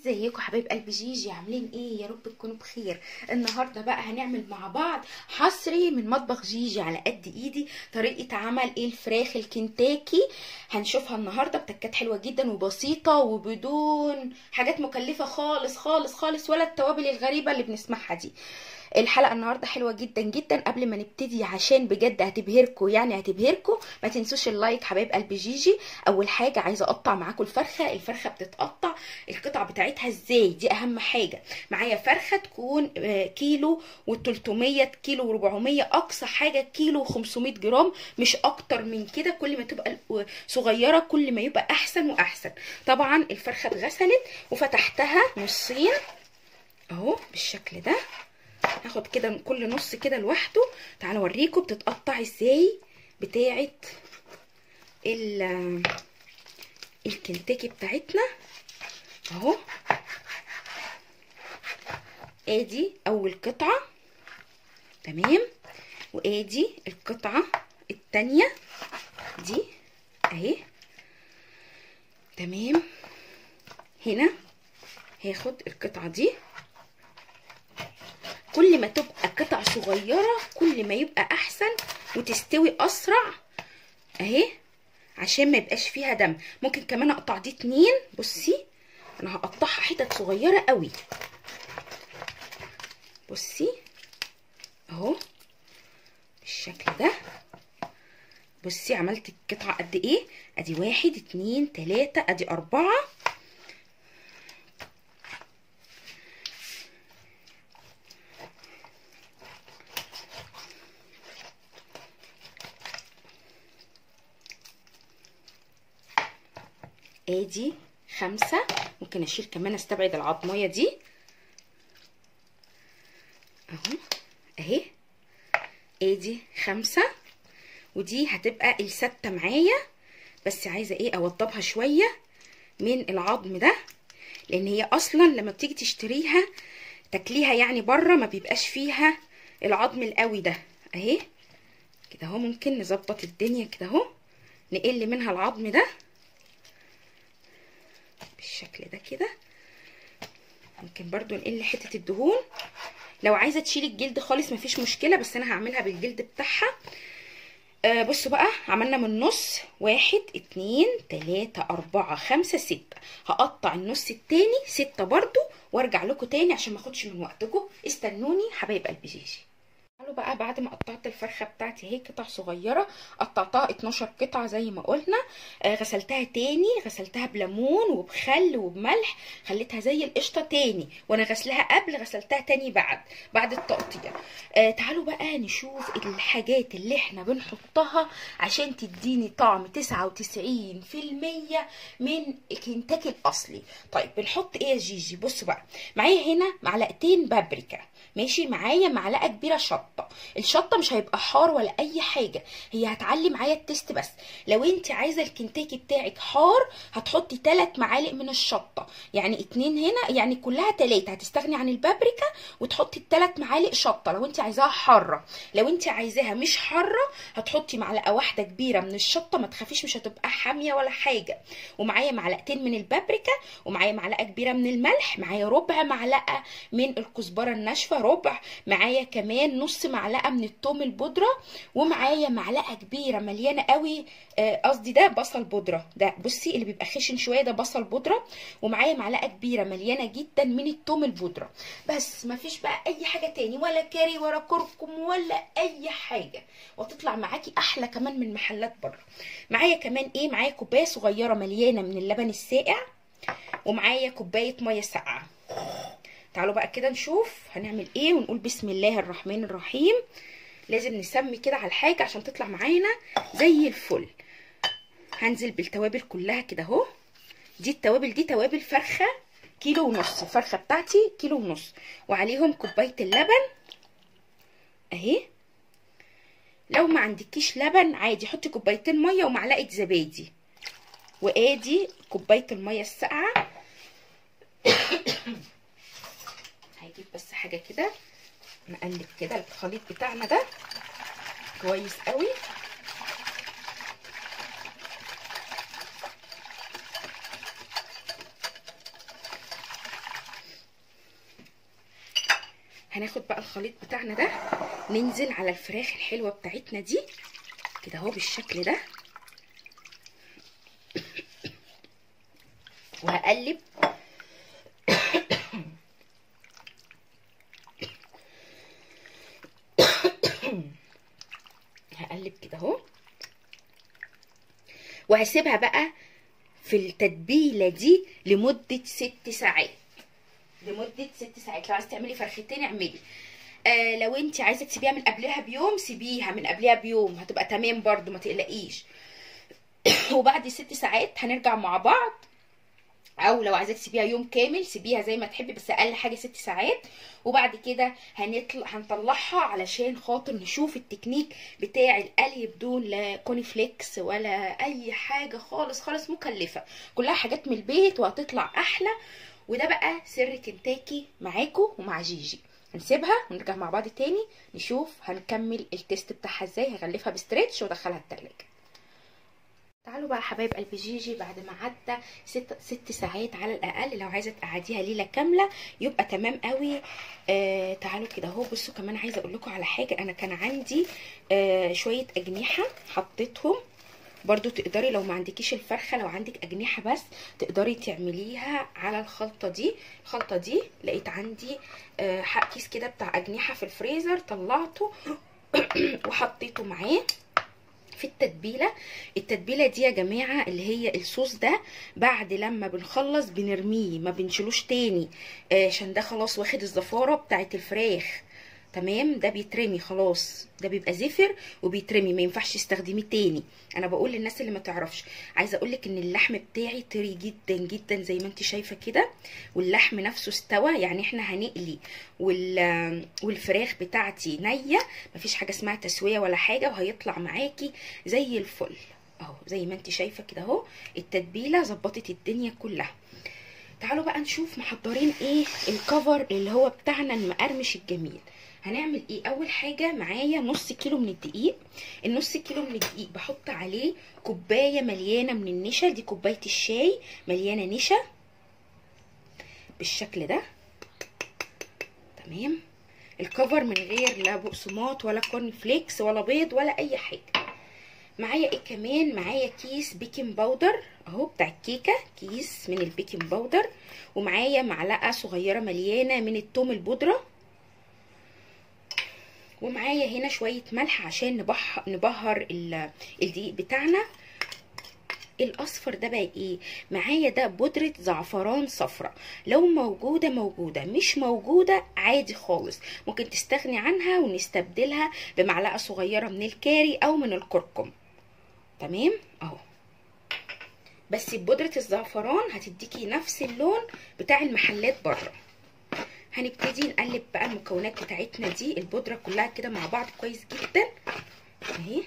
ازيكم حبايب قلب جيجي عاملين ايه يا رب تكونوا بخير النهارده بقى هنعمل مع بعض حصري من مطبخ جيجي على قد ايدي طريقه عمل ايه الفراخ الكنتاكي هنشوفها النهارده بتكات حلوه جدا وبسيطه وبدون حاجات مكلفه خالص خالص خالص ولا التوابل الغريبه اللي بنسمعها دي الحلقه النهارده حلوه جدا جدا قبل ما نبتدي عشان بجد هتبهركم يعني هتبهركم ما تنسوش اللايك حبايب قلب جيجي اول حاجه عايزه اقطع معاكم الفرخه الفرخه بتتقطع القطع بتاعتها ازاي دي اهم حاجه معايا فرخه تكون كيلو و300 كيلو و400 اقصى حاجه كيلو و500 جرام مش اكتر من كده كل ما تبقى صغيره كل ما يبقى احسن واحسن طبعا الفرخه اتغسلت وفتحتها نصين اهو بالشكل ده هاخد كده كل نص كده لوحده تعالوا اوريكم بتتقطع ازاي بتاعه ال الكنتاكي بتاعتنا اهو ادي اول قطعه تمام وادي القطعه التانية دي اهي تمام هنا هاخد القطعه دي كل ما تبقى قطع صغيرة كل ما يبقى أحسن وتستوي أسرع أهي عشان ما يبقاش فيها دم ممكن كمان أقطع دي اتنين بصي أنا هقطعها حتت صغيرة قوي بصي أهو بالشكل ده بصي عملت القطعة قد إيه أدي واحد اتنين تلاتة أدي أربعة ادي خمسة ممكن اشيل كمان استبعد العظمية دي اهو اهي ادي خمسة ودي هتبقى الستة معايا بس عايزة ايه اوضبها شوية من العظم ده لان هي اصلا لما بتيجي تشتريها تاكليها يعني بره ما بيبقاش فيها العظم القوي ده اهي كده اهو ممكن نظبط الدنيا كده اهو نقل منها العظم ده بالشكل ده كده ممكن برضو نقل حتة الدهون لو عايزة تشيلي الجلد خالص مفيش مشكلة بس انا هعملها بالجلد بتاعها آه بصوا بقى عملنا من النص واحد اتنين تلاتة اربعة خمسة ستة هقطع النص التاني ستة برضو وارجع لكم تاني عشان ما اخدش من وقتكم استنوني حبايب قلبي جيجي تعالوا بقى بعد ما قطعت الفرخه بتاعتي اهي قطع صغيره قطعتها 12 قطعه زي ما قلنا آه غسلتها تاني غسلتها بليمون وبخل وبملح خليتها زي القشطه تاني وانا غسلها قبل غسلتها تاني بعد بعد التقطيع آه تعالوا بقى نشوف الحاجات اللي احنا بنحطها عشان تديني طعم 99% من كنتاكي الاصلي طيب بنحط ايه يا جيجي بصوا بقى معايا هنا معلقتين بابريكا ماشي معايا معلقه كبيره شطه الشطه مش هيبقى حار ولا اي حاجه هي هتعلي معايا التست بس لو انت عايزه الكنتاكي بتاعك حار هتحطي 3 معالق من الشطه يعني اتنين هنا يعني كلها 3 هتستغني عن البابريكا وتحطي الثلاث معالق شطه لو انت عايزاها حاره لو انت عايزاها مش حاره هتحطي معلقه واحده كبيره من الشطه ما تخافيش مش هتبقى حاميه ولا حاجه ومعايا معلقتين من البابريكا ومعايا معلقه كبيره من الملح معايا ربع معلقه من الكزبره الناشفه ربع معايا كمان نص معلقه من الثوم البودره ومعايا معلقه كبيره مليانه قوي قصدي آه ده بصل بودره ده بصي اللي بيبقى خشن شويه ده بصل بودره ومعايا معلقه كبيره مليانه جدا من الثوم البودره بس مفيش بقى اي حاجه تاني ولا كاري ولا كركم ولا اي حاجه وتطلع معاكي احلى كمان من محلات بره معايا كمان ايه معايا كوبايه صغيره مليانه من اللبن الساقع ومعايا كوبايه ميه ساقعه تعالوا بقى كده نشوف هنعمل ايه ونقول بسم الله الرحمن الرحيم لازم نسمي كده على الحاجه عشان تطلع معانا زي الفل هنزل بالتوابل كلها كده اهو دي التوابل دي توابل فرخه كيلو ونص الفرخه بتاعتي كيلو ونص وعليهم كوبايه اللبن اهي لو ما عندكيش لبن عادي حطي كوبايتين ميه ومعلقه زبادي وادي كوبايه الميه الساقعه هجيب بس حاجه كده نقلب كده الخليط بتاعنا ده كويس قوي هناخد بقى الخليط بتاعنا ده ننزل على الفراخ الحلوه بتاعتنا دي كده اهو بالشكل ده وهقلب هقلب كده اهو وهسيبها بقى في التتبيله دي لمده ست ساعات لمده ست ساعات لو عايزه تعملي فرختين اعملي آه لو انت عايزه تسيبيها من قبلها بيوم سيبيها من قبلها بيوم هتبقى تمام برضو ما تقلقيش وبعد ست ساعات هنرجع مع بعض او لو عايزه تسيبيها يوم كامل سيبيها زي ما تحبي بس اقل حاجه ست ساعات وبعد كده هنطلع هنطلعها علشان خاطر نشوف التكنيك بتاع القلي بدون لا كوني فليكس ولا اي حاجه خالص خالص مكلفه كلها حاجات من البيت وهتطلع احلى وده بقى سر كنتاكي معاكم ومع جيجي هنسيبها ونرجع مع بعض تاني نشوف هنكمل التيست بتاعها ازاي هغلفها بستريتش وادخلها التلاجة تعالوا بقى حبايب قلب جيجي بعد ما عدى ست, ست ساعات على الاقل لو عايزه تقعديها ليله كامله يبقى تمام قوي آه تعالوا كده اهو بصوا كمان عايزه اقول لكم على حاجه انا كان عندي آه شويه اجنحه حطيتهم برضو تقدري لو ما عندكيش الفرخه لو عندك اجنحه بس تقدري تعمليها على الخلطه دي الخلطه دي لقيت عندي آه كيس كده بتاع اجنحه في الفريزر طلعته وحطيته معاه في التتبيله التتبيله دي يا جماعه اللي هي الصوص ده بعد لما بنخلص بنرميه ما بنشيلوش تاني عشان ده خلاص واخد الزفاره بتاعه الفراخ تمام ده بيترمي خلاص ده بيبقى زفر وبيترمي ما ينفعش تستخدميه تاني انا بقول للناس اللي ما تعرفش عايزه اقول لك ان اللحم بتاعي طري جدا جدا زي ما انت شايفه كده واللحم نفسه استوى يعني احنا هنقلي وال والفراخ بتاعتي نيه مفيش حاجه اسمها تسويه ولا حاجه وهيطلع معاكي زي الفل اهو زي ما انت شايفه كده اهو التتبيله ظبطت الدنيا كلها تعالوا بقى نشوف محضرين ايه الكفر اللي هو بتاعنا المقرمش الجميل هنعمل ايه اول حاجه معايا نص كيلو من الدقيق النص كيلو من الدقيق بحط عليه كوبايه مليانه من النشا دي كوبايه الشاي مليانه نشا بالشكل ده تمام الكفر من غير لا بقسماط ولا كورن فليكس ولا بيض ولا اي حاجه معايا ايه كمان معايا كيس بيكنج باودر اهو بتاع الكيكه كيس من البيكنج باودر ومعايا معلقه صغيره مليانه من التوم البودره ومعايا هنا شويه ملح عشان نبح نبهر الدقيق بتاعنا الاصفر ده بقى ايه معايا ده بودره زعفران صفراء لو موجوده موجوده مش موجوده عادي خالص ممكن تستغني عنها ونستبدلها بمعلقه صغيره من الكاري او من الكركم تمام اهو بس بودره الزعفران هتديكي نفس اللون بتاع المحلات بره هنبتدي نقلب بقى المكونات بتاعتنا دي البودره كلها كده مع بعض كويس جدا اهي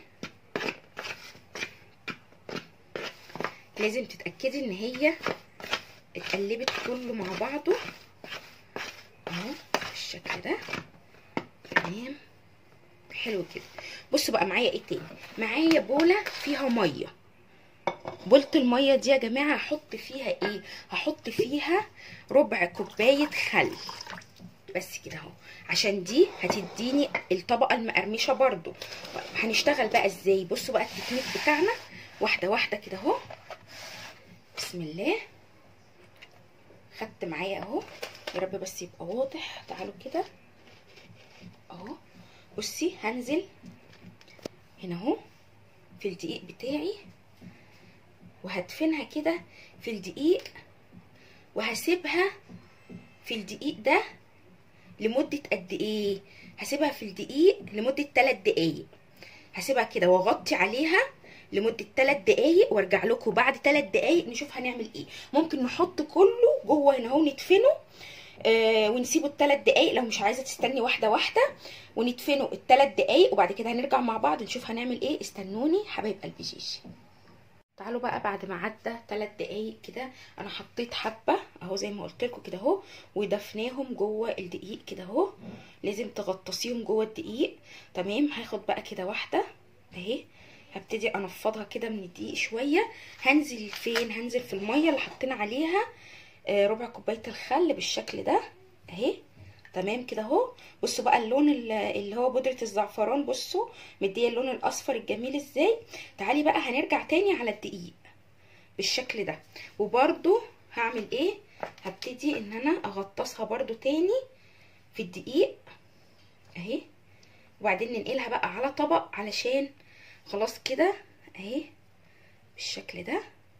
لازم تتاكدي ان هي اتقلبت كله مع بعضه اهو بالشكل ده تمام حلو كده بصوا بقى معايا ايه تاني معايا بوله فيها ميه بولة المية دي يا جماعة هحط فيها ايه هحط فيها ربع كوباية خل بس كده اهو عشان دي هتديني الطبقة المقرمشة برضو هنشتغل بقى ازاي بصوا بقى التكنيك بتاعنا واحدة واحدة كده اهو بسم الله خدت معايا اهو يا رب بس يبقى واضح تعالوا كده اهو بصي هنزل هنا اهو في الدقيق بتاعي وهدفنها كده في الدقيق وهسيبها في الدقيق ده لمدة قد ايه هسيبها في الدقيق لمدة 3 دقايق هسيبها كده واغطي عليها لمدة 3 دقايق وارجع لكم بعد 3 دقايق نشوف هنعمل ايه ممكن نحط كله جوه هنا اهو ندفنه آه ونسيبه الثلاث دقايق لو مش عايزه تستني واحده واحده وندفنه الثلاث دقايق وبعد كده هنرجع مع بعض نشوف هنعمل ايه استنوني حبايب قلبي جيجي تعالوا بقى بعد ما عدى 3 دقايق كده انا حطيت حبه اهو زي ما قلت لكم كده اهو ودفناهم جوه الدقيق كده اهو لازم تغطسيهم جوه الدقيق تمام هاخد بقى كده واحده اهي هبتدي انفضها كده من الدقيق شويه هنزل فين هنزل في الميه اللي حطينا عليها آه ربع كوبايه الخل بالشكل ده اهي تمام كده اهو بصوا بقى اللون اللي هو بودره الزعفران بصوا مديه اللون الاصفر الجميل ازاي تعالي بقى هنرجع تاني على الدقيق بالشكل ده وبرده هعمل ايه هبتدي ان انا اغطسها برده تاني في الدقيق اهي وبعدين ننقلها بقى على طبق علشان خلاص كده اهي بالشكل ده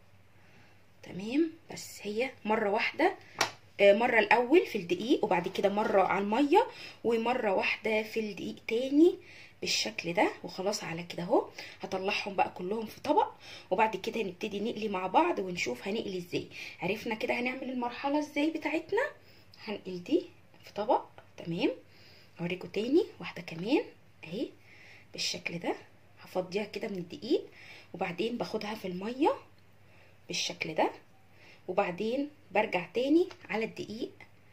تمام بس هي مره واحده مره الاول في الدقيق وبعد كده مره على الميه ومره واحده في الدقيق تاني بالشكل ده وخلاص على كده اهو هطلعهم بقى كلهم في طبق وبعد كده نبتدي نقلي مع بعض ونشوف هنقلي ازاي عرفنا كده هنعمل المرحله ازاي بتاعتنا هنقل دي في طبق تمام اوريكم تاني واحده كمان اهي بالشكل ده هفضيها كده من الدقيق وبعدين باخدها في الميه بالشكل ده وبعدين برجع تاني على الدقيق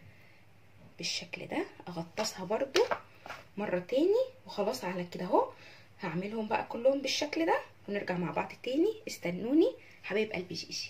بالشكل ده اغطسها برضو مره تاني وخلاص على كده اهو هعملهم بقى كلهم بالشكل ده ونرجع مع بعض تاني استنوني حبايب قلبي جيجي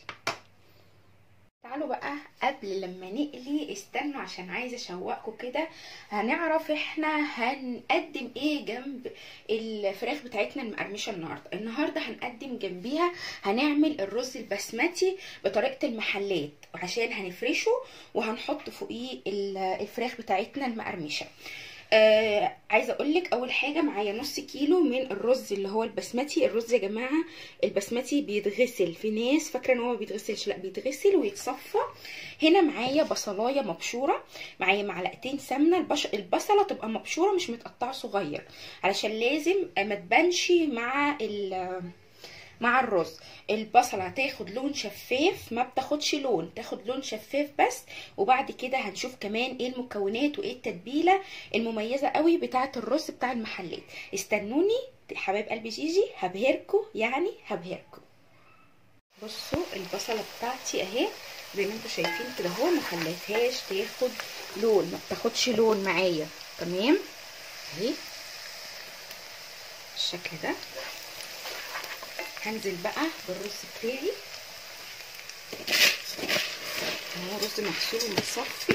تعالوا بقى قبل لما نقلي استنوا عشان عايزه اشوقكم كده هنعرف احنا هنقدم ايه جنب الفراخ بتاعتنا المقرمشه النهارده النهارده هنقدم جنبيها هنعمل الرز البسمتي بطريقه المحلات عشان هنفرشه وهنحط فوقيه الفراخ بتاعتنا المقرمشه آه عايزه اقول لك اول حاجه معايا نص كيلو من الرز اللي هو البسمتي الرز يا جماعه البسمتي بيتغسل في ناس فاكره ان هو ما بيتغسلش لا بيتغسل ويتصفى هنا معايا بصلايه مبشوره معايا معلقتين سمنه البش... البصله تبقى مبشوره مش متقطعه صغير علشان لازم ما تبانش مع ال مع الرز البصله هتاخد لون شفاف ما بتاخدش لون تاخد لون شفاف بس وبعد كده هنشوف كمان ايه المكونات وايه التتبيله المميزه قوي بتاعه الرز بتاع المحلات استنوني حبايب قلبي جيجي هبهركم يعني هبهركم بصوا البصله بتاعتي اهي زي ما انتم شايفين كده اهو ما خليتهاش تاخد لون ما بتاخدش لون معايا تمام اهي بالشكل ده هنزل بقى بالرز بتاعي اهو رز مغسول ومتصفي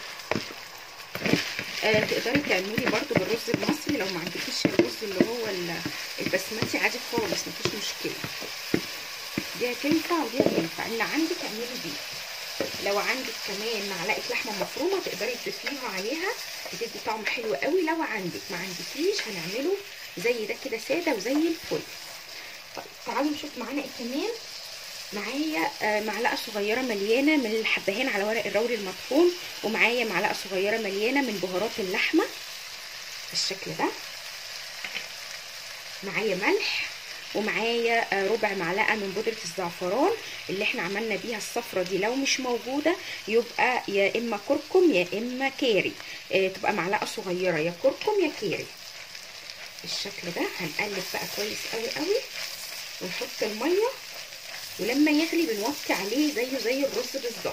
آه تقدري تعملي برده بالرز المصري لو ما عندكيش الرز اللي هو البسمتي عادي خالص مفيش مشكله دي هتنفع ودي هتنفع اللي عندك اعملي دي لو عندك كمان معلقه لحمه مفرومه تقدري تضيفيها عليها بتدي طعم حلو قوي لو عندك ما عندكيش هنعمله زي ده كده ساده وزي الفل طيب تعالوا نشوف معانا ايه كمان معايا آه معلقه صغيره مليانه من الحبهان على ورق الروري المطحون ومعايا معلقه صغيره مليانه من بهارات اللحمه بالشكل ده معايا ملح ومعايا آه ربع معلقه من بودره الزعفران اللي احنا عملنا بيها الصفرة دي لو مش موجوده يبقى يا اما كركم يا اما كاري آه تبقى معلقه صغيره يا كركم يا كاري بالشكل ده هنقلب بقى كويس قوي قوي ونحط الميه ولما يغلي بنوطي عليه زيه زي الرز بالظبط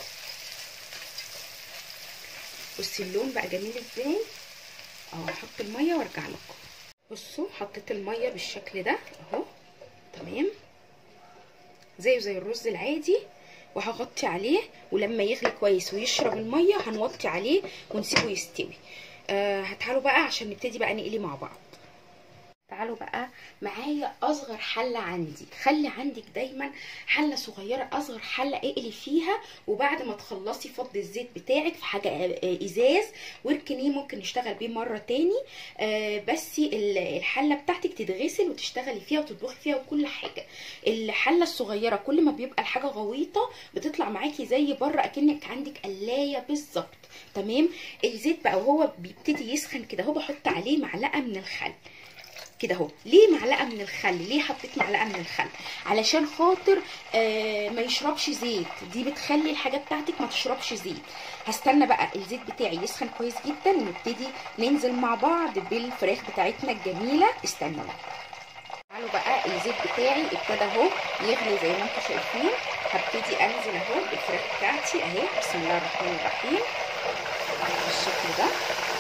بصي اللون بقى جميل ازاي اهو هحط الميه وارجع لكم بصوا حطيت الميه بالشكل ده اهو تمام زيه زي الرز العادي وهغطي عليه ولما يغلي كويس ويشرب الميه هنوطي عليه ونسيبه يستوي آه هتعالوا بقى عشان نبتدي بقى نقلي مع بعض تعالوا بقى معايا اصغر حله عندي خلي عندك دايما حله صغيره اصغر حله اقلي فيها وبعد ما تخلصي فضي الزيت بتاعك في حاجه ازاز واركنيه ممكن نشتغل بيه مره تاني آه بس الحله بتاعتك تتغسل وتشتغلي فيها وتطبخي فيها وكل حاجه الحله الصغيره كل ما بيبقى الحاجه غويطه بتطلع معاكي زي بره اكنك عندك قلايه بالظبط تمام الزيت بقى وهو بيبتدي يسخن كده اهو بحط عليه معلقه من الخل كده اهو ليه معلقه من الخل ليه حطيت معلقه من الخل علشان خاطر آه ما يشربش زيت دي بتخلي الحاجه بتاعتك ما تشربش زيت هستنى بقى الزيت بتاعي يسخن كويس جدا ونبتدي ننزل مع بعض بالفراخ بتاعتنا الجميله استنوا تعالوا بقى الزيت بتاعي ابتدى اهو يغلي زي ما انتم شايفين هبتدي انزل اهو بالفراخ بتاعتي اهي بسم الله الرحمن الرحيم بالشكل ده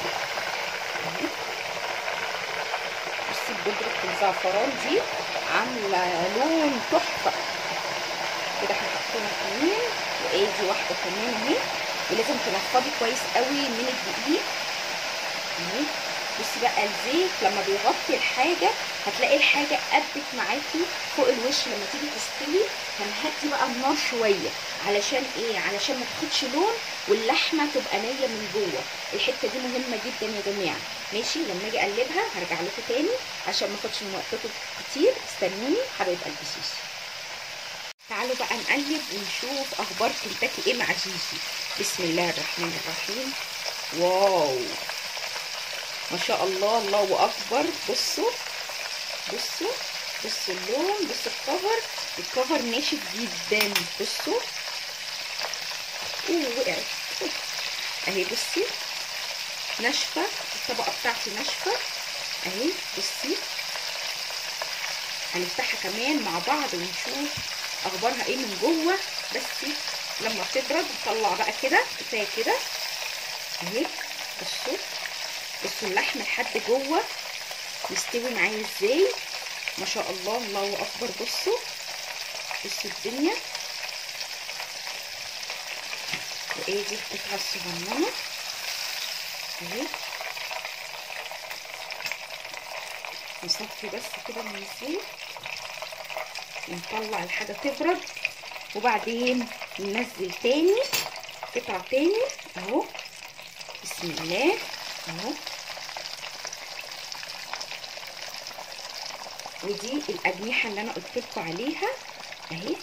بودرة الزعفران دي عاملة لون تحفة كده احنا حطينا اتنين وادي واحدة كمان اهي ولازم تنفضي كويس قوي من الدقيق اهي بصي بقى الزيت لما بيغطي الحاجه هتلاقي الحاجه قدت معاكي فوق الوش لما تيجي تستوي هنهدي بقى النار شويه علشان ايه علشان ما تاخدش لون واللحمه تبقى نيه من جوه الحته دي مهمه جدا يا جماعه ماشي لما اجي اقلبها هرجع لكم تاني عشان ما اخدش من وقتكم كتير استنوني حبايب قلبي سوسي تعالوا بقى نقلب ونشوف اخبار كنتاكي ايه مع جيجي بسم الله الرحمن الرحيم واو ما شاء الله الله اكبر بصوا بصوا بصوا اللون بصوا الكفر الكفر ناشف جدا بصوا اوه وقعت اهي بصي ناشفه الطبقه بتاعتي ناشفه اهي بصي هنفتحها كمان مع بعض ونشوف اخبارها ايه من جوه بس لما تبرد نطلع بقى كده كفايه كده اهي بصوا بصوا اللحم لحد جوه يستوي معايا ازاي ما شاء الله الله اكبر بصوا بصوا الدنيا وايه دي القطعه الصغننه اهي نصفي بس كده من الزيت ونطلع الحاجه تبرد وبعدين ننزل تاني قطع تاني اهو بسم الله اهو ودي الاجنحه اللي انا قلت لكم عليها اهي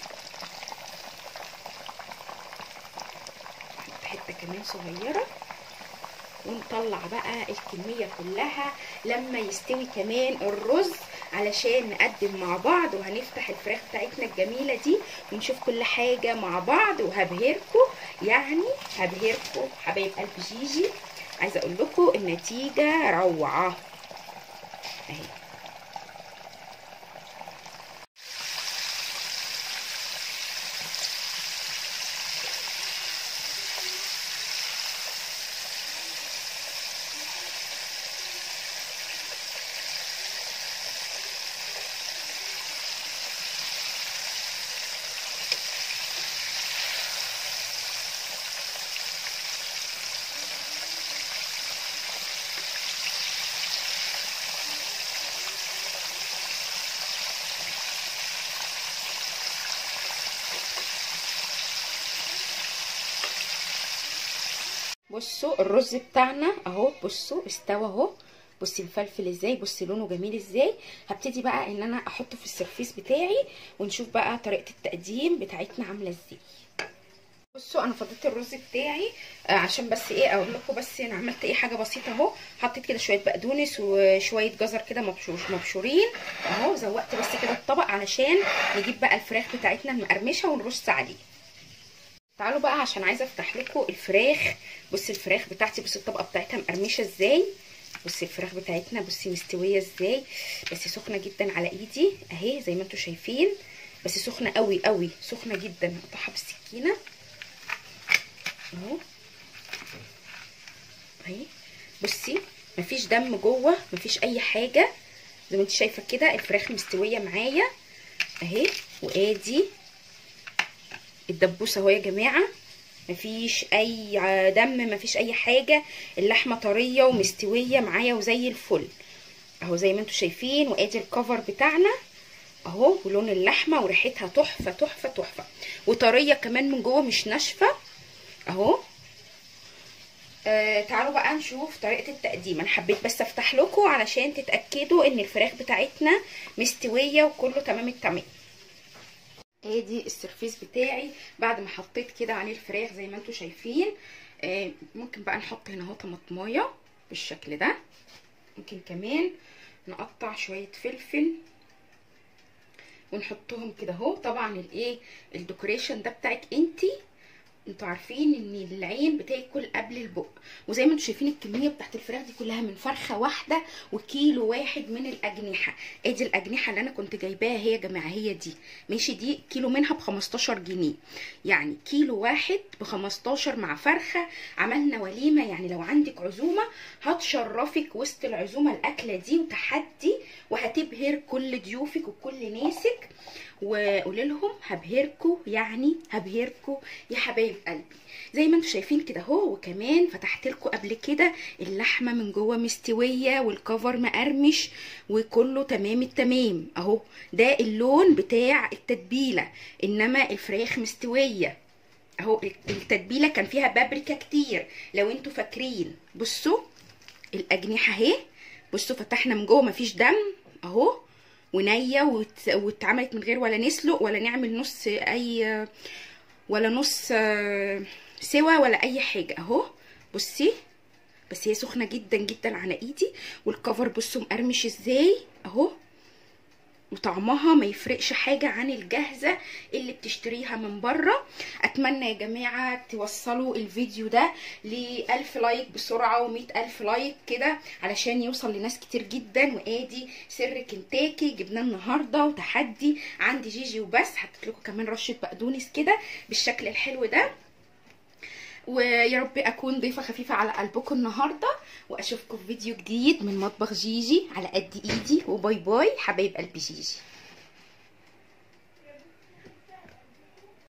نحط حته كمان صغيره ونطلع بقى الكميه كلها لما يستوي كمان الرز علشان نقدم مع بعض وهنفتح الفراخ بتاعتنا الجميله دي ونشوف كل حاجه مع بعض وهبهركم يعني هبهركم حبايب قلب جيجي عايزه اقول لكم النتيجه روعه اهي بصوا الرز بتاعنا اهو بصوا استوى اهو بصي الفلفل ازاي بصي لونه جميل ازاي هبتدي بقى ان انا احطه في السرفيس بتاعي ونشوف بقى طريقه التقديم بتاعتنا عامله ازاي بصوا انا فضيت الرز بتاعي آه عشان بس ايه اقول لكم بس انا عملت ايه حاجه بسيطه اهو حطيت كده شويه بقدونس وشويه جزر كده مبشوش مبشورين اهو زوقت بس كده الطبق علشان نجيب بقى الفراخ بتاعتنا المقرمشه ونرص عليه تعالوا بقى عشان عايزه افتح لكم الفراخ بصي الفراخ بتاعتي بصي الطبقه بتاعتها مقرمشه ازاي بصي الفراخ بتاعتنا بصي مستويه ازاي بس سخنه جدا على ايدي اهي زي ما انتم شايفين بس سخنه قوي قوي سخنه جدا هقطعها بالسكينه اهو اهي بصي مفيش دم جوه مفيش اي حاجه زي ما انت شايفه كده الفراخ مستويه معايا اهي وادي الدبوسه اهو يا جماعه مفيش اي دم مفيش اي حاجه اللحمه طريه ومستويه معايا وزي الفل اهو زي ما انتم شايفين وادي الكفر بتاعنا اهو ولون اللحمه وريحتها تحفه تحفه تحفه وطريه كمان من جوه مش ناشفه اهو آه تعالوا بقى نشوف طريقه التقديم انا حبيت بس افتح لكم علشان تتاكدوا ان الفراخ بتاعتنا مستويه وكله تمام التمام ادي السرفيس بتاعي بعد ما حطيت كده عليه الفراخ زي ما انتم شايفين آه ممكن بقى نحط هنا اهو طماطمايه بالشكل ده ممكن كمان نقطع شويه فلفل ونحطهم كده اهو طبعا الايه الديكوريشن ده بتاعك انتي انتوا عارفين ان العين بتاكل قبل البق وزي ما انتوا شايفين الكميه بتاعت الفراخ دي كلها من فرخه واحده وكيلو واحد من الاجنحه ادي الاجنحه اللي انا كنت جايباها هي يا جماعه هي دي ماشي دي كيلو منها ب 15 جنيه يعني كيلو واحد ب 15 مع فرخه عملنا وليمه يعني لو عندك عزومه هتشرفك وسط العزومه الاكله دي وتحدي وهتبهر كل ضيوفك وكل ناسك وقولي لهم هبهركوا يعني هبهركوا يا حبايب قلبي زي ما انتم شايفين كده اهو وكمان فتحت لكم قبل كده اللحمه من جوه مستويه والكفر مقرمش وكله تمام التمام اهو ده اللون بتاع التتبيله انما الفراخ مستويه اهو التتبيله كان فيها بابريكا كتير لو انتوا فاكرين بصوا الاجنحه اهي بصوا فتحنا من جوه مفيش دم اهو ونيه وت- واتعملت من غير ولا نسلق ولا نعمل نص اي ولا نص آه، سوا ولا اي حاجه اهو بصي بس هي سخنه جدا جدا على ايدي والكفر بصوا مقرمش ازاي اهو وطعمها ما يفرقش حاجة عن الجاهزة اللي بتشتريها من بره اتمنى يا جماعة توصلوا الفيديو ده لألف لايك بسرعة ومئة ألف لايك كده علشان يوصل لناس كتير جدا وادي سر كنتاكي جبناه النهاردة وتحدي عندي جيجي وبس حطيت لكم كمان رشة بقدونس كده بالشكل الحلو ده ويا رب اكون ضيفه خفيفه على قلبكم النهارده واشوفكم في فيديو جديد من مطبخ جيجي على قد ايدي وباي باي حبايب قلبي جيجي